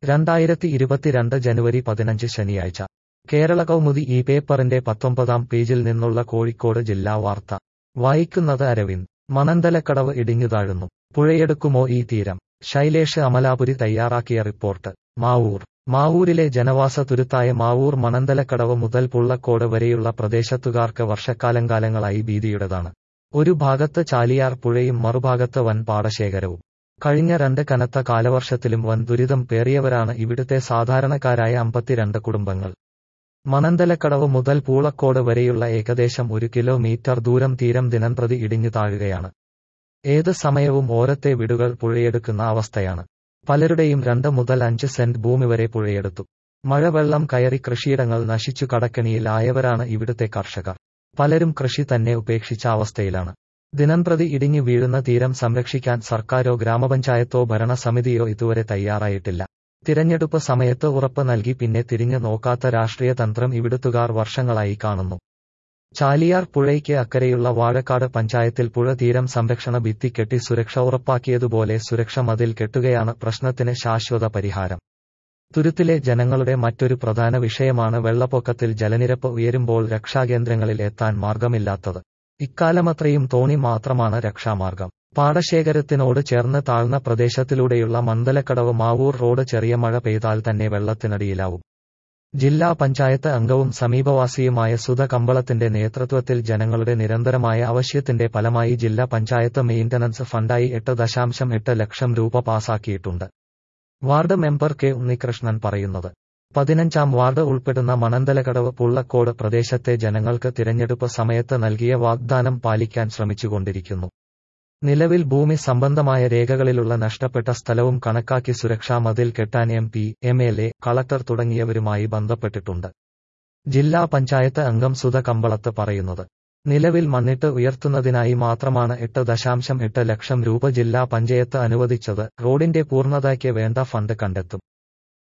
രണ്ടായിരത്തി ഇരുപത്തിരണ്ട് ജനുവരി പതിനഞ്ച് ശനിയാഴ്ച കേരള കൗമുദി ഈ പേപ്പറിന്റെ പത്തൊമ്പതാം പേജിൽ നിന്നുള്ള കോഴിക്കോട് ജില്ലാ വാർത്ത വായിക്കുന്നത് അരവിന്ദ് മണന്തലക്കടവ് ഇടിഞ്ഞു താഴുന്നു പുഴയെടുക്കുമോ ഈ തീരം ശൈലേഷ് അമലാപുരി തയ്യാറാക്കിയ റിപ്പോർട്ട് മാവൂർ മാവൂരിലെ ജനവാസ തുരുത്തായ മാവൂർ മണന്തലക്കടവ് മുതൽ പുള്ളക്കോട് വരെയുള്ള പ്രദേശത്തുകാർക്ക് വർഷക്കാലങ്കാലങ്ങളായി ഭീതിയുടേതാണ് ഒരു ഭാഗത്ത് ചാലിയാർ പുഴയും മറുഭാഗത്ത് വൻ പാടശേഖരവും കഴിഞ്ഞ രണ്ട് കനത്ത കാലവർഷത്തിലും വൻ ദുരിതം പേറിയവരാണ് ഇവിടുത്തെ സാധാരണക്കാരായ അമ്പത്തിരണ്ട് കുടുംബങ്ങൾ മണന്തലക്കടവ് മുതൽ പൂളക്കോട് വരെയുള്ള ഏകദേശം ഒരു കിലോമീറ്റർ ദൂരം തീരം ദിനംപ്രതി ഇടിഞ്ഞു താഴുകയാണ് ഏത് സമയവും ഓരത്തെ വീടുകൾ പുഴയെടുക്കുന്ന അവസ്ഥയാണ് പലരുടെയും രണ്ട് മുതൽ അഞ്ച് സെന്റ് ഭൂമി വരെ പുഴയെടുത്തു മഴവെള്ളം കയറി കൃഷിയിടങ്ങൾ നശിച്ചു കടക്കണിയിൽ ആയവരാണ് ഇവിടുത്തെ കർഷകർ പലരും കൃഷി തന്നെ ഉപേക്ഷിച്ച അവസ്ഥയിലാണ് ദിനംപ്രതി ഇടിഞ്ഞു വീഴുന്ന തീരം സംരക്ഷിക്കാൻ സർക്കാരോ ഗ്രാമപഞ്ചായത്തോ ഭരണസമിതിയോ ഇതുവരെ തയ്യാറായിട്ടില്ല തിരഞ്ഞെടുപ്പ് സമയത്ത് ഉറപ്പ് നൽകി പിന്നെ തിരിഞ്ഞു നോക്കാത്ത രാഷ്ട്രീയ തന്ത്രം ഇവിടുത്തുകാർ വർഷങ്ങളായി കാണുന്നു ചാലിയാർ പുഴയ്ക്ക് അക്കരെയുള്ള വാഴക്കാട് പഞ്ചായത്തിൽ പുഴ തീരം സംരക്ഷണ ഭിത്തി കെട്ടി സുരക്ഷ ഉറപ്പാക്കിയതുപോലെ സുരക്ഷ മതിൽ കെട്ടുകയാണ് പ്രശ്നത്തിന് ശാശ്വത പരിഹാരം തുരുത്തിലെ ജനങ്ങളുടെ മറ്റൊരു പ്രധാന വിഷയമാണ് വെള്ളപ്പൊക്കത്തിൽ ജലനിരപ്പ് ഉയരുമ്പോൾ രക്ഷാകേന്ദ്രങ്ങളിൽ എത്താൻ മാർഗമില്ലാത്തത് ഇക്കാലമത്രയും തോണി മാത്രമാണ് രക്ഷാമാർഗം പാടശേഖരത്തിനോട് ചേർന്ന് താഴ്ന്ന പ്രദേശത്തിലൂടെയുള്ള മന്ദലക്കടവ് മാവൂർ റോഡ് ചെറിയ മഴ പെയ്താൽ തന്നെ വെള്ളത്തിനടിയിലാവും ജില്ലാ പഞ്ചായത്ത് അംഗവും സമീപവാസിയുമായ സുധ കമ്പളത്തിന്റെ നേതൃത്വത്തിൽ ജനങ്ങളുടെ നിരന്തരമായ ആവശ്യത്തിന്റെ ഫലമായി ജില്ലാ പഞ്ചായത്ത് മെയിന്റനൻസ് ഫണ്ടായി എട്ട് ദശാംശം എട്ട് ലക്ഷം രൂപ പാസാക്കിയിട്ടുണ്ട് വാർഡ് മെമ്പർ കെ ഉണ്ണികൃഷ്ണൻ പറയുന്നത് പതിനഞ്ചാം വാർഡ് ഉൾപ്പെടുന്ന മണന്തലകടവ് പുള്ളക്കോട് പ്രദേശത്തെ ജനങ്ങൾക്ക് തിരഞ്ഞെടുപ്പ് സമയത്ത് നൽകിയ വാഗ്ദാനം പാലിക്കാൻ ശ്രമിച്ചുകൊണ്ടിരിക്കുന്നു നിലവിൽ ഭൂമി സംബന്ധമായ രേഖകളിലുള്ള നഷ്ടപ്പെട്ട സ്ഥലവും കണക്കാക്കി സുരക്ഷാ മതിൽ കെട്ടാൻ M P M L A collector തുടങ്ങിയവരുമായി ബന്ധപ്പെട്ടിട്ടുണ്ട് ജില്ലാ പഞ്ചായത്ത് അംഗം സുധ കമ്പളത്ത് പറയുന്നത് നിലവിൽ മണ്ണിട്ട് ഉയർത്തുന്നതിനായി മാത്രമാണ് എട്ട് ദശാംശം എട്ട് ലക്ഷം രൂപ ജില്ലാ പഞ്ചായത്ത് അനുവദിച്ചത് റോഡിന്റെ പൂർണ്ണതയ്ക്ക് വേണ്ട ഫണ്ട് കണ്ടെത്തും